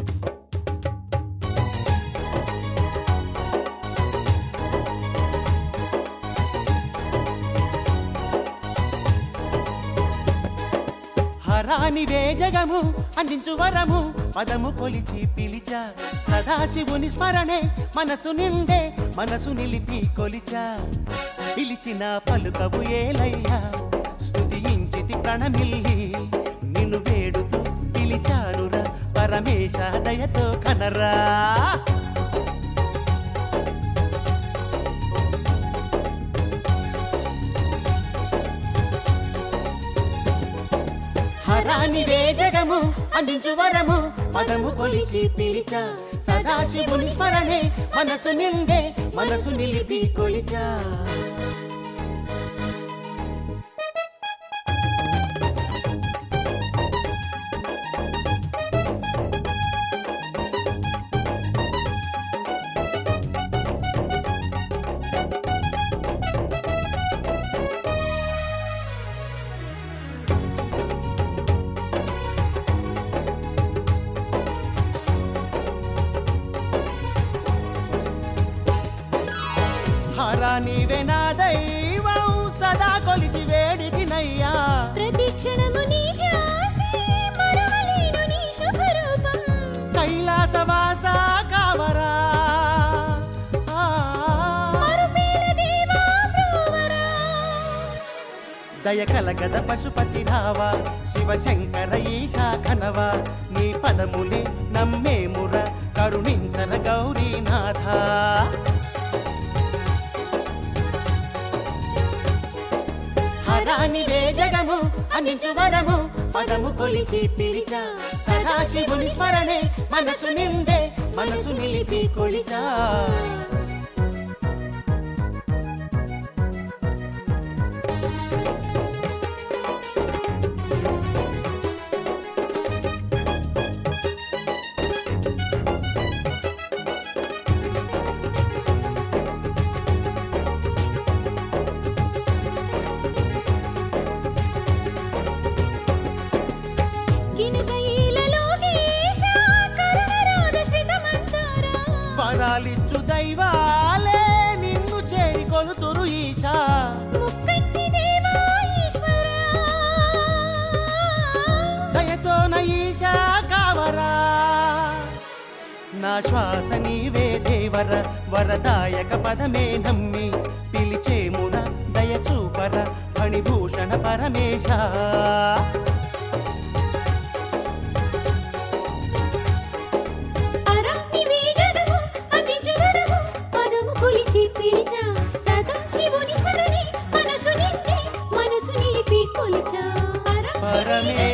హరానివే జగము అందించు వరము పదము కొలిచి పిలిచా సదాశివుని స్మరణే మనసు నిండే మనసు నిలిపి కొలిచా పిలిచిన పలుకవు ఏలయ్యా స్తుతించితి ప్రణమిల్లి నిన్ను వేడుతూ పిలిచారురా పరమేశ దయతో కనరా హరానివే జగము అందించు వరము పదము కొలిచి పిలిచా సదాశివుని స్మరణే మనసు నిండే మనసు నిలిపి కొలిచా హరానివే నా దైవం సదా కొలిచి వేడిదినయ్యా ప్రతి క్షణము నీ ధ్యాసే మరవలేను నీ శుభరూపం కైలాసవాస కావరా ఆ, మరుపేల దేవా బ్రోవరా దయ కలగద పశుపతి రావా శివశంకర ఈశా కనవా నీ పదములే నమ్మేముర కరుణించర గౌరీనాథ హరానివే జగము అందించు వరము పదము కొలిచి పిలిచా సదాశివుని స్మరణే మనసు నిండే మనసు నిలిపి కొలిచా గినకైలలో గీష కరుణరాగ శ్రితమంతారా వరాలిచ్చు దైవాలే నిన్ను చేరి కొలుతురు ఈశా ముక్కంటి దేవా ఈశ్వరా దయతో ఈశా కావరా నా శ్వాస నీవే దేవర వరదాయక పదమే నమ్మి పిలిచేముర దయ చూపర ఫణిభూషణ పరమేశ అరానివే జగము అందించు వరము పదము కొలిచి పిలిచా సదా శివుని స్మరణి మనసు నిండి మనసు నిలిపి కొలిచా అరా పరమే